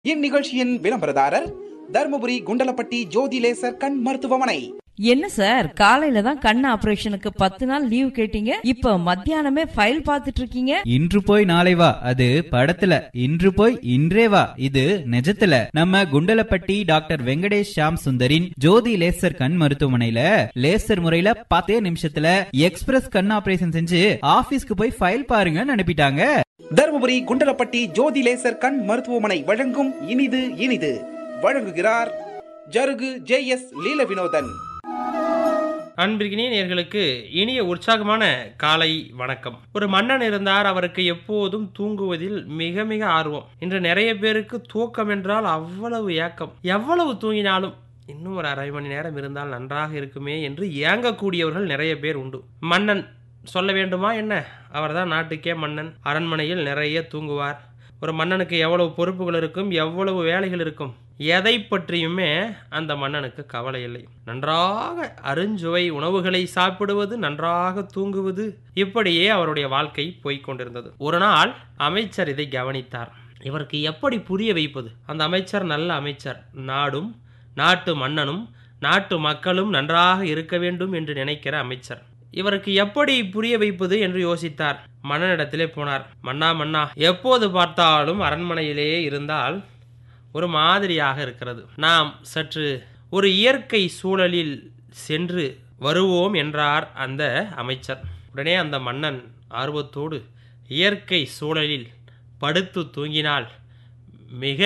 இந்நிகழ்ச்சியின் விளம்பரதாரர் தர்மபுரி குண்டலப்பட்டி ஜோதி லேசர் கண் மருத்துவமனை என்ன சார் காலையில தான் கண் ஆபரேஷனுக்கு பத்து நாள் லீவ் கேட்டீங்க இப்ப மத்தியானமே ஃபைல் பார்த்துட்டு இருக்கீங்க இன்று போய் நாளை வா அது படத்துல இன்று போய் இன்றே வா இது நிஜத்துல நம்ம குண்டலப்பட்டி டாக்டர் வெங்கடேஷ் ஷாம் சுந்தரின் ஜோதி லேசர் கண் மருத்துவமனையில லேசர் முறையில பத்தே நிமிஷத்துல எக்ஸ்பிரஸ் கண் ஆபரேஷன் செஞ்சு ஆபீஸ்க்கு போய் ஃபைல் பாருங்கன்னு அனுப்பிட்டாங்க தர்மபுரி குண்டலப்பட்டி ஜோதி லேசர் கண் மருத்துவமனை வழங்கும் இனிது இனிது வழங்குகிறார் ஜருகு ஜே எஸ் லீல வினோதன் அன்பிற்கினிய நேர்களுக்கு இனிய உற்சாகமான காலை வணக்கம் ஒரு மன்னன் இருந்தார் அவருக்கு எப்போதும் தூங்குவதில் மிக மிக ஆர்வம் இன்று நிறைய பேருக்கு தூக்கம் என்றால் அவ்வளவு ஏக்கம் எவ்வளவு தூங்கினாலும் இன்னும் ஒரு அரை மணி நேரம் இருந்தால் நன்றாக இருக்குமே என்று ஏங்கக்கூடியவர்கள் நிறைய பேர் உண்டு மன்னன் சொல்ல வேண்டுமா என்ன அவர்தான் நாட்டுக்கே மன்னன் அரண்மனையில் நிறைய தூங்குவார் ஒரு மன்னனுக்கு எவ்வளவு பொறுப்புகள் இருக்கும் எவ்வளவு வேலைகள் இருக்கும் எதை பற்றியுமே அந்த மன்னனுக்கு கவலை இல்லை நன்றாக அருஞ்சுவை உணவுகளை சாப்பிடுவது நன்றாக தூங்குவது இப்படியே அவருடைய வாழ்க்கை போய்க் கொண்டிருந்தது ஒரு நாள் அமைச்சர் இதை கவனித்தார் இவருக்கு எப்படி புரிய வைப்பது அந்த அமைச்சர் நல்ல அமைச்சர் நாடும் நாட்டு மன்னனும் நாட்டு மக்களும் நன்றாக இருக்க வேண்டும் என்று நினைக்கிற அமைச்சர் இவருக்கு எப்படி புரிய வைப்பது என்று யோசித்தார் மன்னனிடத்திலே போனார் மன்னா மன்னா எப்போது பார்த்தாலும் அரண்மனையிலேயே இருந்தால் ஒரு மாதிரியாக இருக்கிறது நாம் சற்று ஒரு இயற்கை சூழலில் சென்று வருவோம் என்றார் அந்த அமைச்சர் உடனே அந்த மன்னன் ஆர்வத்தோடு இயற்கை சூழலில் படுத்து தூங்கினால் மிக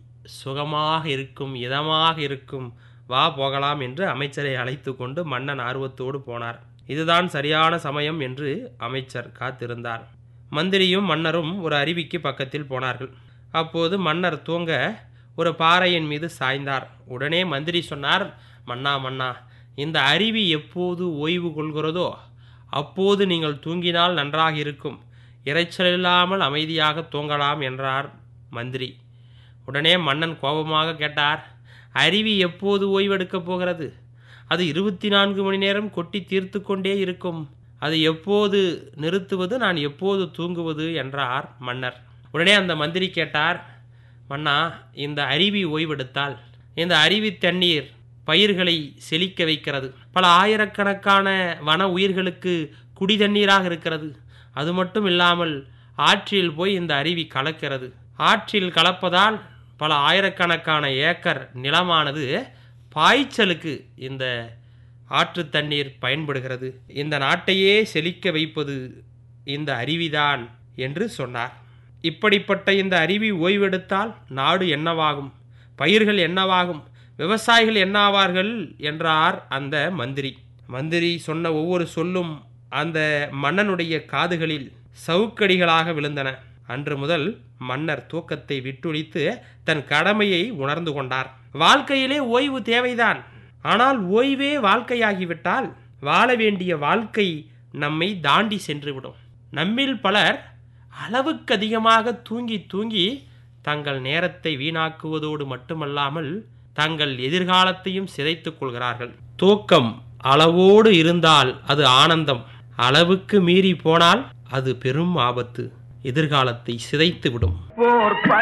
சுகமாக இருக்கும் இதமாக இருக்கும் வா போகலாம் என்று அமைச்சரை அழைத்து கொண்டு மன்னன் ஆர்வத்தோடு போனார் இதுதான் சரியான சமயம் என்று அமைச்சர் காத்திருந்தார் மந்திரியும் மன்னரும் ஒரு அருவிக்கு பக்கத்தில் போனார்கள் அப்போது மன்னர் தூங்க ஒரு பாறையின் மீது சாய்ந்தார் உடனே மந்திரி சொன்னார் மன்னா மன்னா இந்த அருவி எப்போது ஓய்வு கொள்கிறதோ அப்போது நீங்கள் தூங்கினால் நன்றாக இருக்கும் இரைச்சல் இல்லாமல் அமைதியாக தூங்கலாம் என்றார் மந்திரி உடனே மன்னன் கோபமாக கேட்டார் அருவி எப்போது ஓய்வெடுக்கப் போகிறது அது இருபத்தி நான்கு மணி நேரம் கொட்டி தீர்த்து கொண்டே இருக்கும் அது எப்போது நிறுத்துவது நான் எப்போது தூங்குவது என்றார் மன்னர் உடனே அந்த மந்திரி கேட்டார் மன்னா இந்த அருவி ஓய்வெடுத்தால் இந்த அருவி தண்ணீர் பயிர்களை செழிக்க வைக்கிறது பல ஆயிரக்கணக்கான வன உயிர்களுக்கு குடி தண்ணீராக இருக்கிறது அது மட்டும் இல்லாமல் ஆற்றில் போய் இந்த அருவி கலக்கிறது ஆற்றில் கலப்பதால் பல ஆயிரக்கணக்கான ஏக்கர் நிலமானது பாய்ச்சலுக்கு இந்த ஆற்று தண்ணீர் பயன்படுகிறது இந்த நாட்டையே செழிக்க வைப்பது இந்த அருவிதான் என்று சொன்னார் இப்படிப்பட்ட இந்த அருவி ஓய்வெடுத்தால் நாடு என்னவாகும் பயிர்கள் என்னவாகும் விவசாயிகள் என்னாவார்கள் என்றார் அந்த மந்திரி மந்திரி சொன்ன ஒவ்வொரு சொல்லும் அந்த மன்னனுடைய காதுகளில் சவுக்கடிகளாக விழுந்தன அன்று முதல் மன்னர் தூக்கத்தை விட்டுழித்து தன் கடமையை உணர்ந்து கொண்டார் வாழ்க்கையிலே ஓய்வு தேவைதான் ஆனால் ஓய்வே வாழ்க்கையாகிவிட்டால் வாழ வேண்டிய வாழ்க்கை நம்மை தாண்டி சென்றுவிடும் நம்மில் பலர் அளவுக்கு அதிகமாக தூங்கி தூங்கி தங்கள் நேரத்தை வீணாக்குவதோடு மட்டுமல்லாமல் தங்கள் எதிர்காலத்தையும் சிதைத்துக் கொள்கிறார்கள் தூக்கம் அளவோடு இருந்தால் அது ஆனந்தம் அளவுக்கு மீறி போனால் அது பெரும் ஆபத்து எதிர்காலத்தை சிதைத்துவிடும் போர்